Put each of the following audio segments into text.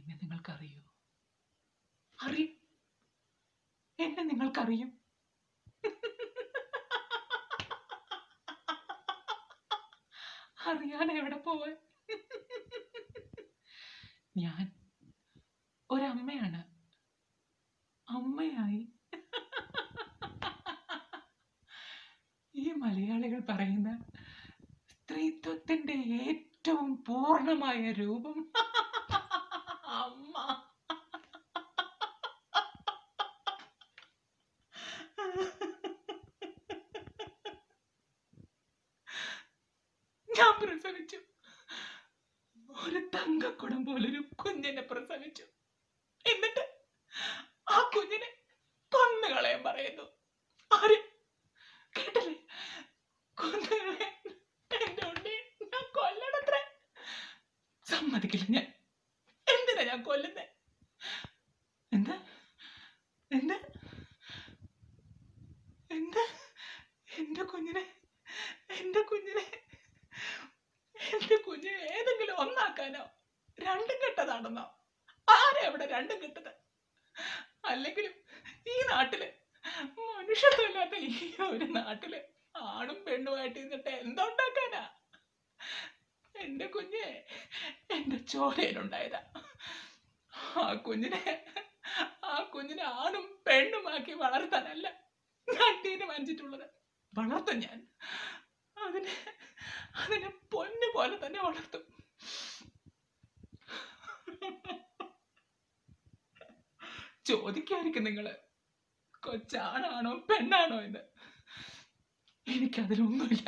എന്നെ നിങ്ങൾക്കറിയോ അറിയും എന്നെ നിങ്ങൾക്കറിയും അറിയാതെ എവിടെ പോവാൻ ഞാൻ ഒരമ്മയാണ് അമ്മയായി ഈ മലയാളികൾ പറയുന്ന സ്ത്രീത്വത്തിന്റെ ഏറ്റവും പൂർണ്ണമായ രൂപം അമ്മ ഞാൻ പ്രസവിച്ചു ഒരു തങ്കക്കുടം പോലൊരു കുഞ്ഞിനെ പ്രസവിച്ചു എന്നിട്ട് ആ കുഞ്ഞിനെ കൊന്നുകളയാൻ പറയുന്നു ആര് കേട്ടില്ലേ കൊന്നുകളയാൻ എന്റെ ഉണ്ണി ഞാൻ കൊല്ലണത്രേ സമ്മതിക്കില്ല ഞാൻ എന്തിനാ ഞാൻ കൊല്ലുന്നേ എന്താ എന്താ എന്താ എന്റെ കുഞ്ഞിനെ എന്റെ കുഞ്ഞിനെ എന്റെ കുഞ്ഞിനെ ഏതെങ്കിലും ഒന്നാക്കാനോ രണ്ടും കെട്ടതാണെന്നോ ആരാ അവിടെ രണ്ടും കെട്ടത് അല്ലെങ്കിലും ഈ നാട്ടില് മനുഷ്യത്വമില്ലാത്ത ഈ ഒരു നാട്ടില് ആണും പെണ്ണുമായിട്ട് ഇരുന്നിട്ട് എന്തുണ്ടാക്കാനാ എന്റെ കുഞ്ഞ് എന്റെ ചോരയിലുണ്ടായതാ ആ കുഞ്ഞിനെ ആ കുഞ്ഞിനെ ആണും പെണ്ണുമാക്കി വളർത്താനല്ല ഞാൻ തീരുമാനിച്ചിട്ടുള്ളത് വളർത്തും ഞാൻ അതിനെ അതിനെ പൊന്നു പോലെ തന്നെ വളർത്തും ചോദിക്കായിരിക്കും നിങ്ങള് കൊച്ചാണാണോ പെണ്ണാണോ എന്ന് എനിക്കതിലൊന്നുമില്ല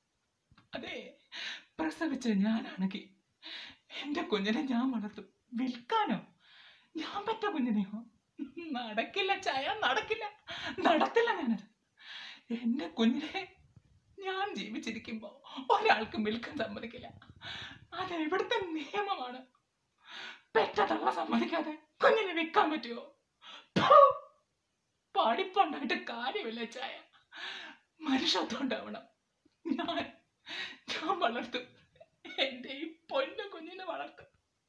അതെ പ്രസവിച്ച ഞാനാണെങ്കിൽ എന്റെ കുഞ്ഞിനെ ഞാൻ വളർത്തും വിൽക്കാനോ ഞാൻ പറ്റ കുഞ്ഞിനെയോ നടക്കില്ല ചായ നടക്കില്ല നടത്തില്ല ഞാനത് എന്റെ കുഞ്ഞിനെ ഞാൻ ജീവിച്ചിരിക്കുമ്പോ ഒരാൾക്കും വിൽക്കാൻ സമ്മതിക്കില്ല അത് എവിടുത്തെ നിയമമാണ് പെറ്റതള്ള സമ്മതിക്കാതെ കുഞ്ഞിനെ വിൽക്കാൻ പറ്റുമോ ഫു! പഠിപ്പുണ്ടായിട്ട് കാര്യമില്ല ചായ മനുഷ്യത്വം ഉണ്ടാവണം ഞാൻ ഞാൻ വളർത്തും എന്റെ ഈ പൊന്നു കുഞ്ഞിനെ വളർത്തും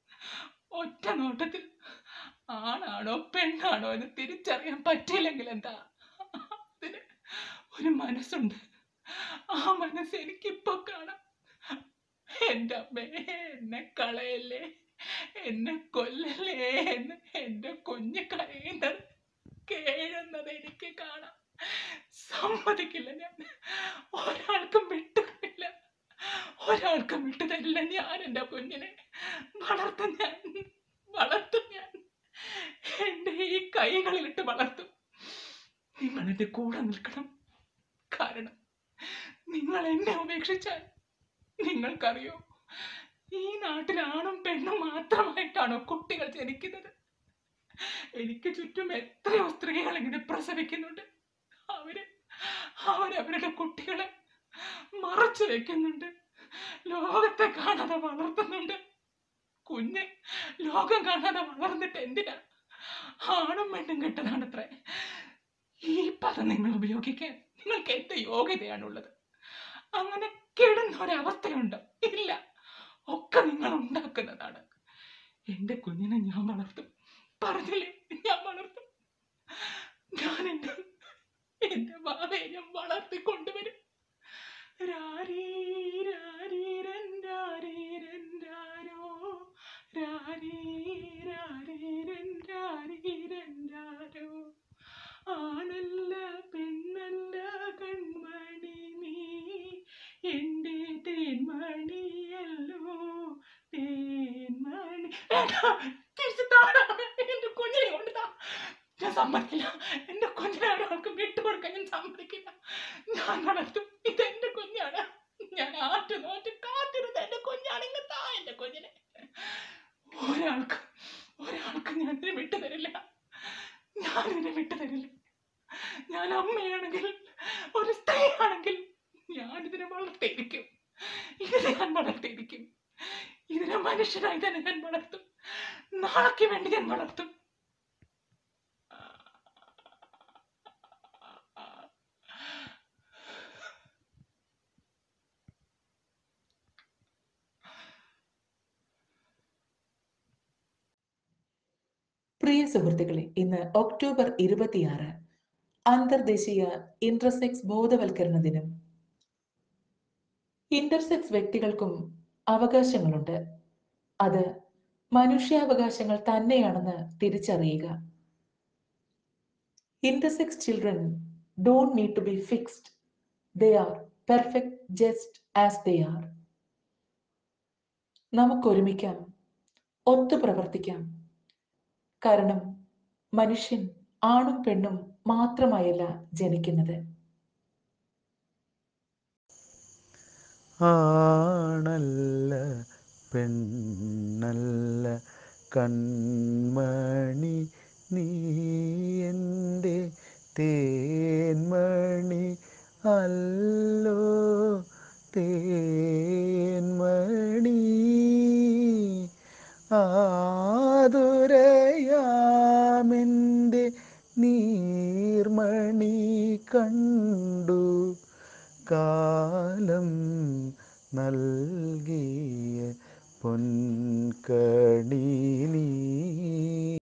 ഒറ്റ നോട്ടത്തിൽ ആണാണോ പെണ്ണാണോ എന്ന് തിരിച്ചറിയാൻ പറ്റിയില്ലെങ്കിൽ എന്താ അതിന് ഒരു മനസ്സുണ്ട് ആ മനസ്സ് എനിക്കിപ്പോ കാണാം എന്റെ അമ്മേ എന്നെ കളയല്ലേ എന്നെ കൊല്ലല്ലേ എന്ന് എന്റെ കുഞ്ഞ് കരയുന്നത് കേഴുന്നത് എനിക്ക് കാണാം സമ്മതിക്കില്ല ഞാൻ ഒരാൾക്കും വിട്ടുതരില്ല ഒരാൾക്കും വിട്ടുതരില്ല ഞാൻ എന്റെ കുഞ്ഞിനെ വളർത്തും ഞാൻ വളർത്തും ഞാൻ എന്റെ ഈ കൈകളിലിട്ട് വളർത്തും നിങ്ങൾ എന്റെ കൂടെ നിൽക്കണം കാരണം നിങ്ങൾ എന്നെ ഉപേക്ഷിച്ചാൽ നിങ്ങൾക്കറിയോ ഈ നാട്ടിൽ ആണും പെണ്ണും മാത്രമായിട്ടാണോ കുട്ടികൾ ജനിക്കുന്നത് എനിക്ക് ചുറ്റും എത്രയോ സ്ത്രീകൾ ഇങ്ങനെ പ്രസവിക്കുന്നുണ്ട് അവര് അവരവരുടെ കുട്ടികളെ മറച്ചു വെക്കുന്നുണ്ട് ലോകത്തെ കാണാതെ വളർത്തുന്നുണ്ട് കുഞ്ഞ് ലോകം കാണാതെ വളർന്നിട്ട് എന്തിനാ ആണും പെണ്ണും കെട്ടതാണത്രേ ഈ പദം നിങ്ങൾ ഉപയോഗിക്കാൻ നിങ്ങൾക്ക് എന്ത് യോഗ്യതയാണുള്ളത് അങ്ങനെ കെടുന്ന ഒരവസ്ഥയുണ്ടോ ഇല്ല ഒക്കെ നിങ്ങൾ ഉണ്ടാക്കുന്നതാണ് എന്റെ കുഞ്ഞിനെ ഞാൻ വളർത്തും പറഞ്ഞില്ലേ ഞാൻ വളർത്തും ഞാൻ എന്റെ എന്റെ ഭാവയെ ഞാൻ വളർത്തി കൊണ്ടുവരും രാരീ രാരീ രണ്ടാരീ രണ്ടാരോ രാരീ രാരീ രണ്ടാരീ രണ്ടാരോ ആണല്ല പെണ്ണല്ല കൺമണി നീ എന്റെ തേന്മണിയല്ലോ തേന്മണി വേണ്ട, തിരിച്ച് താടാ. എന്റെ കുഞ്ഞിനെ കൊണ്ട് താ. ഞാൻ സമ്മതിക്കില്ല എന്റെ കുഞ്ഞിനെ ഒരാൾക്ക് വിട്ടുകൊടുക്കാൻ ഞാൻ സമ്മതിക്കില്ല ഞാൻ വളർത്തും ഇതെന്റെ കുഞ്ഞാണ് ഞാൻ ആറ്റു നോറ്റ് കാത്തിരുന്ന എന്റെ കുഞ്ഞാണെങ്കിൽ താ എന്റെ കുഞ്ഞിനെ ഒരാൾക്ക് ഒരാൾക്ക് ഞാൻ ഇതിനെ വിട്ടു തരില്ല ഞാൻ ഇതിനെ വിട്ടു തരില്ല ഞാൻ അമ്മയാണെങ്കിൽ ഒരു സ്ത്രീയാണെങ്കിൽ ഞാൻ ഇതിനെ വളർത്തിയിരിക്കും ഇതിനെ ഞാൻ വളർത്തിയിരിക്കും ഇതിനെ മനുഷ്യനായി തന്നെ ഞാൻ വളർത്തും നാളേക്ക് വേണ്ടി ഞാൻ വളർത്തും പ്രിയ സുഹൃത്തുക്കളെ ഇന്ന് ഒക്ടോബർ ഇരുപത്തിയാറ് അന്തർദേശീയ ഇന്റർസെക്സ് ബോധവൽക്കരണ ദിനം ഇന്റർസെക്സ് വ്യക്തികൾക്കും അവകാശങ്ങളുണ്ട് അത് മനുഷ്യാവകാശങ്ങൾ തന്നെയാണെന്ന് തിരിച്ചറിയുക intersex children don't need to be fixed they are perfect just as they are നമുക്കൊരുമിക്കാം ഒത്തു പ്രവർത്തിക്കാം കാരണം മനുഷ്യൻ ആണും പെണ്ണും മാത്രമായല്ല ജനിക്കുന്നത് ആണല്ല പെണ്ണല്ല കൺമണി നീ എൻ്റെ തേന്മണി അല്ലോ തേന്മണി ആതുരയാമെൻ്റെ നീർമണി കണ്ടു കാലം നൽകിയ പൊൻകണി നീ